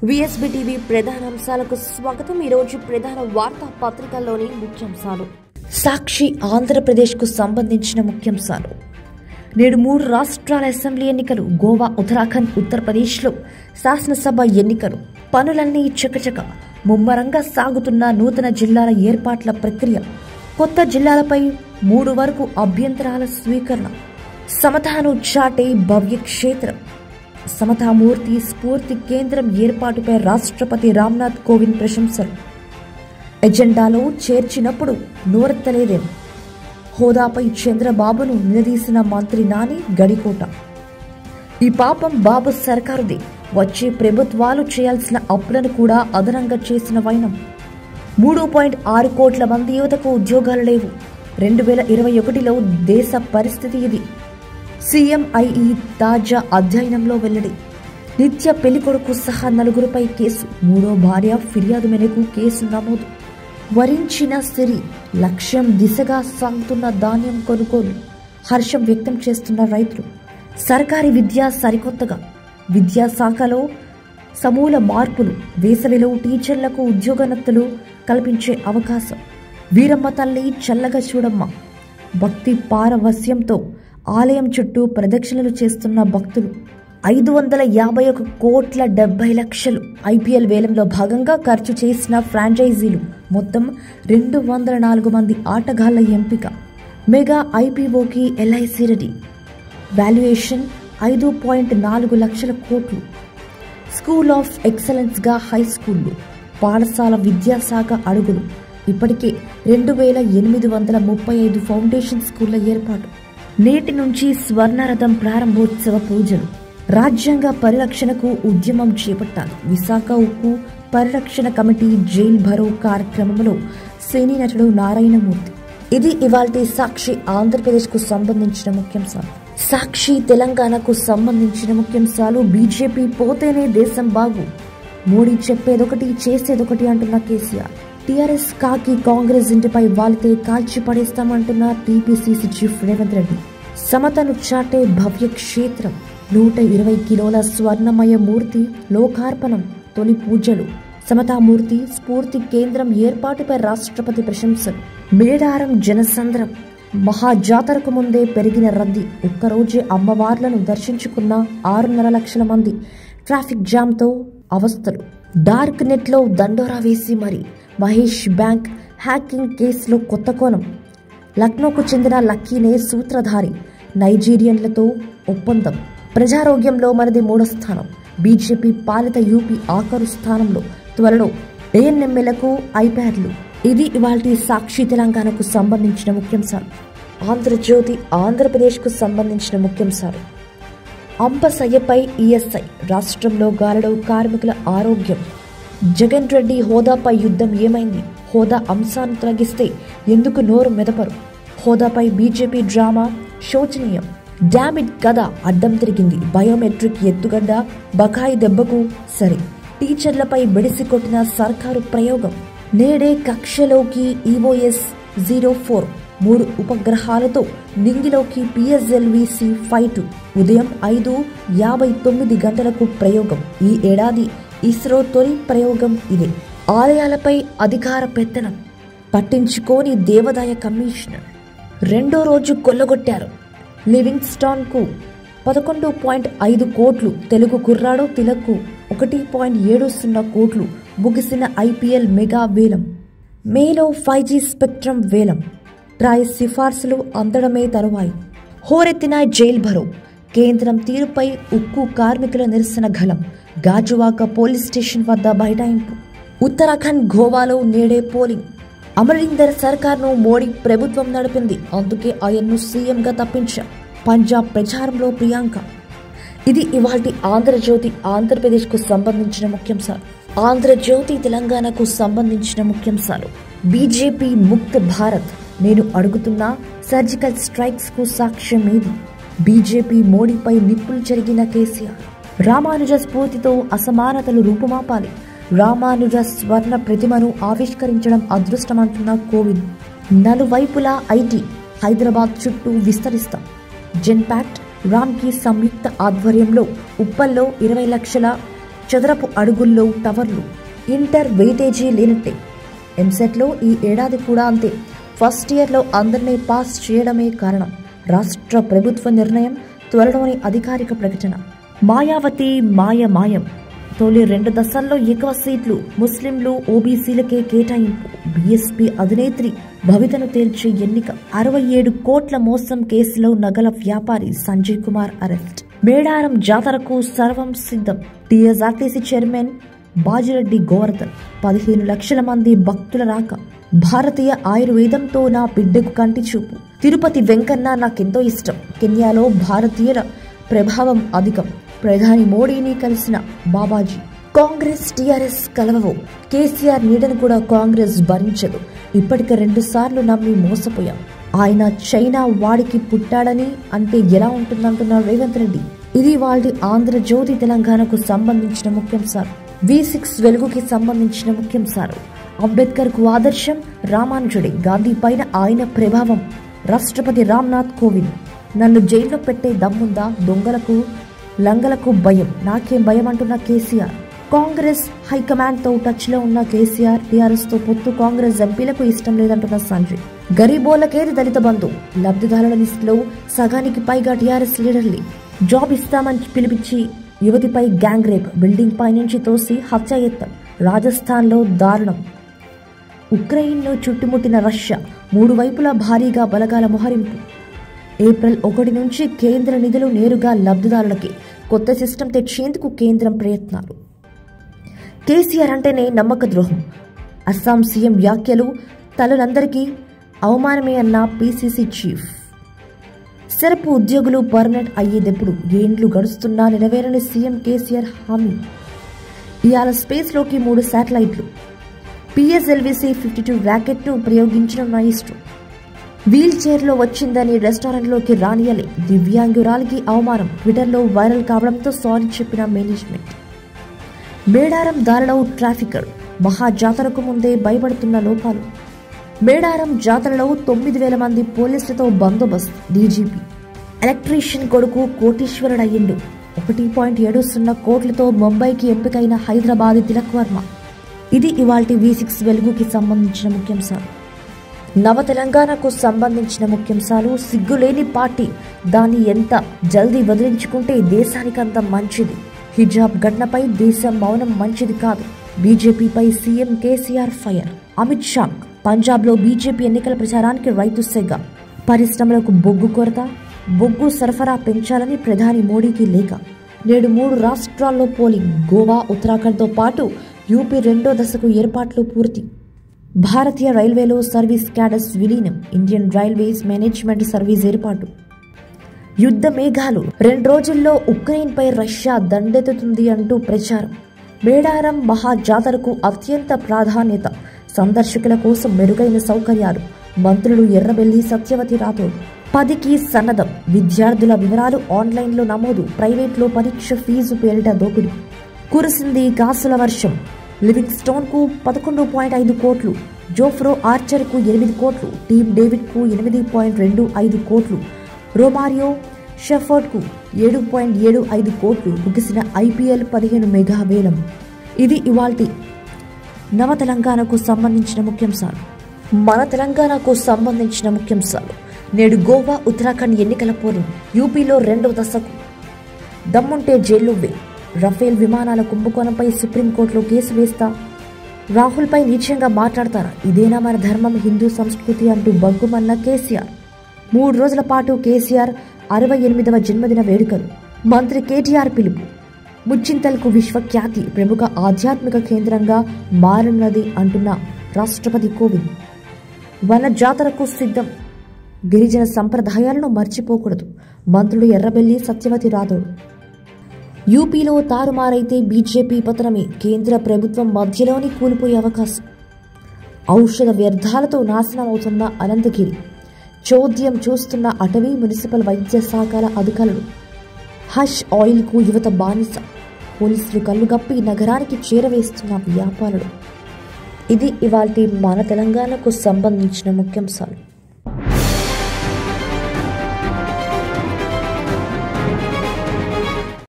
VSB TV ప్రధాన అంశాలకు స్వాగతం ఈరోజు ప్రధాన వార్తా పత్రికల్లోని ముఖ్యాంశాలు సాక్షి ఆంధ్రప్రదేశ్కు సంబంధించిన ముఖ్యాంశాలు నేడు మూడు రాష్ట్రాల అసెంబ్లీ ఎన్నికలు గోవా ఉత్తరాఖండ్ ఉత్తరప్రదేశ్లో శాసనసభ ఎన్నికలు పనులన్నీ చకచక ముమ్మరంగా సాగుతున్న నూతన జిల్లాల ఏర్పాట్ల ప్రక్రియ కొత్త జిల్లాలపై మూడు వరకు అభ్యంతరాల స్వీకరణ సమతాను చాటే భవ్య క్షేత్రం సమతామూర్తి స్ఫూర్తి కేంద్రం ఏర్పాటుపై రాష్ట్రపతి రామ్నాథ్ కోవింద్ ప్రశంసలు ఎజెండాలో చేర్చినప్పుడు నోరెత్తలేదేం హోదాపై చంద్రబాబును నిలదీసిన మంత్రి నాని గడికోట ఈ పాపం బాబు సర్కారుదే వచ్చే ప్రభుత్వాలు చేయాల్సిన అప్పులను కూడా అదనంగా చేసిన వైనం మూడు పాయింట్ ఆరు కోట్ల మంది యువతకు ఉద్యోగాలు లేవు రెండు వేల ఇరవై ఒకటిలో దేశ పరిస్థితి ఇది సీఎంఐఈ తాజా అధ్యయనంలో వెల్లడి నిత్య పెళ్లికొడుకు సహా నలుగురిపై కేసు మూడో భార్య ఫిర్యాదు మేరకు కేసు నమోదు వరించిన సిరి లక్ష్యం దిశగా సాగుతున్న ధాన్యం కొనుగోలు హర్షం వ్యక్తం చేస్తున్న రైతులు సర్కారీ విద్య సరికొత్తగా విద్యాశాఖలో సమూల మార్పులు వేసవిలో టీచర్లకు ఉద్యోగనత్తులు కల్పించే అవకాశం వీరమ్మ తల్లి చల్లగా చూడమ్మ భక్తి పారవస్యంతో ఆలయం చుట్టూ ప్రదక్షిణలు చేస్తున్న భక్తులు ఐదు వందల యాభై ఒక కోట్ల డెబ్బై లక్షలు ఐపీఎల్ వేలంలో భాగంగా ఖర్చు చేసిన ఫ్రాంచైజీలు మొత్తం రెండు వందల నాలుగు మంది ఆటగాళ్ల ఎంపిక మెగా ఐపీఓకి ఎల్ఐసి రెడీ వాల్యుయేషన్ ఐదు పాయింట్ నాలుగు లక్షల కోట్లు స్కూల్ ఆఫ్ ఎక్సలెన్స్గా హై స్కూళ్లు పాఠశాల విద్యాశాఖ అడుగులు ఇప్పటికే రెండు వేల ఎనిమిది వందల ముప్పై ఐదు ఫౌండేషన్ స్కూళ్ల ఏర్పాటు నేటి నుంచి స్వర్ణరథం ప్రారంభోత్సవ పూజలు రాజ్యాంగ పరిరక్షణకు ఉద్యమం చేపట్టాలి విశాఖ ఉక్కు పరిరక్షణ కమిటీ జైల్ భరో కార్యక్రమంలో సినీ నటుడు నారాయణమూర్తి ఇది ఇవాల్టి సాక్షి ఆంధ్రప్రదేశ్కు సంబంధించిన ముఖ్యాంశాలు సాక్షి తెలంగాణకు సంబంధించిన ముఖ్యాంశాలు బీజేపీ పోతేనే దేశం బాగు మోడీ చెప్పేదొకటి చేసేదొకటి అంటున్న కేసీఆర్ టీఆర్ఎస్ కాకి కాంగ్రెస్ ఇంటిపై వాలితే కాల్చి పడేస్తామంటున్న టీపీసీసీ చీఫ్ రేవంత్ రెడ్డి సమతను చాటే భవ్య క్షేత్రం నూట ఇరవై కిలోల స్వర్ణమయ మూర్తి లోకార్పణం తొలి పూజలు సమతామూర్తి స్ఫూర్తి కేంద్రం ఏర్పాటుపై రాష్ట్రపతి ప్రశంసలు మేడారం జనసంద్రం మహాజాతరకు ముందే పెరిగిన రద్దీ ఒక్కరోజే అమ్మవార్లను దర్శించుకున్న ఆరున్నర లక్షల మంది ట్రాఫిక్ జామ్తో అవస్థలు డార్క్ నెట్లో దండోరా వేసి మరి మహేష్ బ్యాంక్ హ్యాకింగ్ కేసులో కొత్త కోణం లక్నోకు చెందిన లక్కీనే సూత్రధారి నైజీరియన్లతో ఒప్పందం ప్రజారోగ్యంలో మనది మూడో స్థానం బీజేపీ పాలిత యూపీ ఆఖరు స్థానంలో త్వరలో ఏఎన్ఎంఎలకు ఐప్యాడ్లు ఇది ఇవాల్టి సాక్షి తెలంగాణకు సంబంధించిన ముఖ్యాంశాలు ఆంధ్రజ్యోతి ఆంధ్రప్రదేశ్కు సంబంధించిన ముఖ్యాంశాలు అంపసయ్యపై ఈఎస్ఐ రాష్ట్రంలో గాలడవు కార్మికుల ఆరోగ్యం జగన్ రెడ్డి హోదాపై యుద్ధం ఏమైంది హోదా అంశాన్ని తొలగిస్తే ఎందుకు నోరు మెదపరు హోదాపై బీజేపీ డ్రామా శోచనీయం డామిడ్ కథ అడ్డం తిరిగింది బయోమెట్రిక్ ఎత్తుగడ్డ బకాయి దెబ్బకు సరే టీచర్లపై బెడిసి కొట్టిన సర్కారు ప్రయోగం నేడే కక్షలోకి ఈఓఎస్ జీరో ఫోర్ మూడు ఉపగ్రహాలతో నింగిలోకి పిఎస్ఎల్విసి ఫైవ్ టూ ఉదయం ఐదు యాభై తొమ్మిది గంటలకు ప్రయోగం ఈ ఏడాది ఇస్రో తొలి ప్రయోగం ఇదే ఆలయాలపై అధికార పెత్తనం పట్టించుకోని దేవాదాయ కమిషనర్ రెండో రోజు కొల్లగొట్టారు లివింగ్ స్టాన్కు పదకొండు పాయింట్ ఐదు కోట్లు తెలుగు కుర్రాడు తిలక్కు ఒకటి పాయింట్ ఏడు సున్నా కోట్లు ముగిసిన ఐపీఎల్ మెగా వేలం మేలో ఫైవ్ జీ స్పెక్ట్రమ్ వేలం ట్రాయ్ సిఫార్సులు అందడమే తరువాయి హోరెత్తిన జైల్ భరో కేంద్రం తీరుపై ఉక్కు కార్మికుల నిరసన ఘలం గాజువాక పోలీస్ స్టేషన్ వద్ద బైఠాయింపు ఉత్తరాఖండ్ గోవాలో నేడే పోలింగ్ అమరీందర్ సర్కార్ను మోడీ ప్రభుత్వం నడిపింది అందుకే ఆయన్ను సీఎంగా తప్పించా పంజాబ్ ప్రచారంలో ప్రియాంక ఇది ఇవాల్టి ఆంధ్రజ్యోతి ఆంధ్రప్రదేశ్కు సంబంధించిన ముఖ్యాంశాలు ఆంధ్రజ్యోతి తెలంగాణకు సంబంధించిన ముఖ్యాంశాలు బీజేపీ ముక్త భారత్ నేను అడుగుతున్న సర్జికల్ స్ట్రైక్స్ కు సాక్ష్యం ఏది బీజేపీ మోడీపై నిప్పులు జరిగిన కేసీఆర్ రామానుజ స్ఫూర్తితో అసమానతలు రూపుమాపాలి రామానుజ స్వర్ణ ప్రతిమను ఆవిష్కరించడం అదృష్టమంటున్న కోవింద్ నలువైపులా ఐటీ హైదరాబాద్ చుట్టూ విస్తరిస్తాం జెన్పాక్ట్ రామ్కి సంయుక్త ఆధ్వర్యంలో ఉప్పల్లో ఇరవై లక్షల చదరపు అడుగుల్లో టవర్లు ఇంటర్ వెయిటేజీ లేనట్టే ఎంసెట్లో ఈ ఏడాది కూడా అంతే ఫస్ట్ ఇయర్లో అందరినీ పాస్ చేయడమే కారణం రాష్ట్ర ప్రభుత్వ నిర్ణయం త్వరలోని అధికారిక ప్రకటన మాయావతి మాయ మాయం తొలి రెండు దశల్లో ఎక్కువ సీట్లు ముస్లింలు ఓబీసీలకే కేటాయింపు బీఎస్పీ అధినేత్రి భవితను తేల్చే ఎన్నిక అరవై ఏడు కోట్ల మోసం కేసులో నగల వ్యాపారి సంజయ్ కుమార్ అరెస్ట్ మేడారం జాతరకు సర్వం సిద్ధం టీఎస్ఆర్టీసీ చైర్మన్ బాజిరెడ్డి గోవర్ధన్ పదిహేను లక్షల మంది భక్తుల రాక భారతీయ ఆయుర్వేదంతో నా బిడ్డకు కంటి చూపు తిరుపతి వెంకన్న నాకెంతో ఇష్టం కెన్యాలో భారతీయుల ప్రభావం అధికం ప్రధాని మోడీని కలిసిన బాబాజీ కాంగ్రెస్ టీఆర్ఎస్ కలవవు కేసీఆర్ నీడను కూడా కాంగ్రెస్ భరించదు ఇప్పటికే రెండు సార్లు నమ్మి మోసపోయాం ఆయన చైనా వాడికి పుట్టాడని అంటే ఎలా ఉంటుందంటున్నారు రేవంత్ రెడ్డి ఇది వాళ్ళ ఆంధ్రజ్యోతి తెలంగాణకు సంబంధించిన ముఖ్యాంశాలు వి సిక్స్ వెలుగుకి సంబంధించిన ముఖ్యాంశాలు అంబేద్కర్ కు ఆదర్శం రామానుజుడే గాంధీ పైన ఆయన ప్రభావం రాష్ట్రపతి రామ్నాథ్ కోవింద్ నన్ను జైల్లో పెట్టే దమ్ముందా దొంగలకు లంగలకు భయం నాకేం భయం అంటున్న కేసీఆర్ కాంగ్రెస్ హైకమాండ్ తో టచ్ లో ఉన్న కేసీఆర్ టీఆర్ఎస్ తో పొత్తు కాంగ్రెస్ ఎంపీలకు ఇష్టం లేదంటున్న సంజయ్ గరీబోలకేది దళిత బంధు లబ్ధిదారుల లిస్టులో సగానికి పైగా టీఆర్ఎస్ లీడర్లే జాబ్ ఇస్తామని పిలిపించి యువతిపై గ్యాంగ్ రేప్ బిల్డింగ్ పై నుంచి తోసి హత్యాయత్నం రాజస్థాన్లో దారుణం ఉక్రెయిన్లో చుట్టుముట్టిన రష్యా మూడు వైపులా భారీగా బలగాల మొహరింపు ఏప్రిల్ ఒకటి నుంచి కేంద్ర నిధులు నేరుగా లబ్ధిదారులకి కొత్త సిస్టమ్ తెచ్చేందుకు కేంద్రం ప్రయత్నాలు కేసీఆర్ అంటేనే నమ్మక ద్రోహం అస్సాం సీఎం వ్యాఖ్యలు తల్లులందరికీ అవమానమే అన్న పీసీసీ చీఫ్ సెరపు ఉద్యోగులు పర్మనెంట్ అయ్యేదెప్పుడు ఏండ్లు గడుస్తున్నా నెరవేరని సీఎం కేసీఆర్ హామీ ఇవాళ స్పేస్లోకి మూడు శాటిలైట్లు పిఎస్ఎల్విసి ఫిఫ్టీ టూ ర్యాకెట్ను ప్రయోగించిన ఇస్రో వీల్ చైర్లో వచ్చిందని రెస్టారెంట్లోకి రానియలే దివ్యాంగురాలికి అవమానం ట్విట్టర్లో వైరల్ కావడంతో సారీ చెప్పిన మేనేజ్మెంట్ మేడారం దారిలో ట్రాఫికర్ మహా జాతరకు ముందే భయపడుతున్న లోపాలు మేడారం జాతరలో తొమ్మిది వేల మంది పోలీసులతో బందోబస్తు డీజీపీ ఎలక్ట్రీషియన్ కొడుకు కోటీశ్వరుడయ్యిండు ఒకటి పాయింట్ ఏడు సున్నా కోట్లతో ముంబైకి ఎంపికైన హైదరాబాద్ తిలక్ వర్మ ఇది ఇవాల్టి వి సిక్స్ వెలుగుకి సంబంధించిన ముఖ్యాంశాలు నవ తెలంగాణకు సంబంధించిన ముఖ్యాంశాలు సిగ్గులేని పార్టీ దాన్ని ఎంత జల్దీ వదిలించుకుంటే దేశానికంత మంచిది హిజాబ్ ఘటనపై దేశం మౌనం మంచిది కాదు బీజేపీపై CM KCR fire Amit Shah పంజాబ్లో బీజేపీ ఎన్నికల ప్రచారానికి రైతు సెగ పరిశ్రమలకు బొగ్గు కొరత బొగ్గు సరఫరా పెంచాలని ప్రధాని మోడీకి లేఖ నేడు మూడు రాష్ట్రాల్లో పోలింగ్ గోవా ఉత్తరాఖండ్తో పాటు యూపీ రెండో దశకు ఏర్పాట్లు పూర్తి భారతీయ రైల్వేలో సర్వీస్ క్యాడర్స్ విలీనం ఇండియన్ రైల్వేస్ మేనేజ్మెంట్ సర్వీస్ ఏర్పాటు యుద్ధ మేఘాలు రెండు రోజుల్లో ఉక్రెయిన్పై రష్యా దండెత్తుతుంది అంటూ ప్రచారం మేడారం మహా జాతరకు అత్యంత ప్రాధాన్యత సందర్శకుల కోసం మెరుగైన సౌకర్యాలు మంత్రులు ఎర్రబెల్లి సత్యవతి రాథోడ్ పదికి సన్నద్ధం విద్యార్థుల వివరాలు ఆన్లైన్లో నమోదు ప్రైవేట్లో పరీక్ష ఫీజు పేరిట దోపిడీ కురిసింది కాసుల వర్షం లివింగ్ స్టోన్ కు పదకొండు పాయింట్ ఐదు కోట్లు జోఫ్రో ఆర్చర్ కు ఎనిమిది కోట్లు టీమ్ డేవిడ్ కు ఎనిమిది పాయింట్ రెండు ఐదు కోట్లు రోమారియో షెఫర్డ్ కు ఏడు పాయింట్ ఏడు ఐదు కోట్లు ముగిసిన ఐపీఎల్ పదిహేను మెగా వేలం ఇది ఇవాల్టి నవ తెలంగాణకు సంబంధించిన ముఖ్యాంశాలు మన తెలంగాణకు సంబంధించిన ముఖ్యాంశాలు నేడు గోవా ఉత్తరాఖండ్ ఎన్నికల పోలింగ్ యూపీలో రెండవ దశకు దమ్ముంటే జైలువే రఫేల్ విమానాల కుంభకోణంపై సుప్రీంకోర్టులో కేసు వేస్తా రాహుల్పై నీచంగా మాట్లాడతారా ఇదేనా మన ధర్మం హిందూ సంస్కృతి అంటూ బగ్గుమన్న కేసీఆర్ మూడు రోజుల పాటు కేసీఆర్ అరవై ఎనిమిదవ జన్మదిన వేడుకలు మంత్రి కేటీఆర్ పిలుపు ముచ్చింతల్కు విశ్వఖ్యాతి ప్రముఖ ఆధ్యాత్మిక కేంద్రంగా మారనున్నది అంటున్న రాష్ట్రపతి కోవింద్ వన జాతరకు సిద్ధం గిరిజన సంప్రదాయాలను మర్చిపోకూడదు మంత్రులు ఎర్రబెల్లి సత్యవతి రాథోడ్ యూపీలో తారుమారైతే బీజేపీ పతనమే కేంద్ర ప్రభుత్వం మధ్యలోని కూలిపోయే అవకాశం ఔషధ వ్యర్థాలతో నాశనం అవుతున్న అనంతగిరి చోద్యం చూస్తున్న అటవీ మున్సిపల్ వైద్య శాఖల అధికారులు హష్ ఆయిల్కు యువత బానిస పోలీసులు కళ్ళుగప్పి నగరానికి చేరవేస్తున్న వ్యాపారులు ఇది ఇవాల్టి మన తెలంగాణకు సంబంధించిన ముఖ్యాంశాలు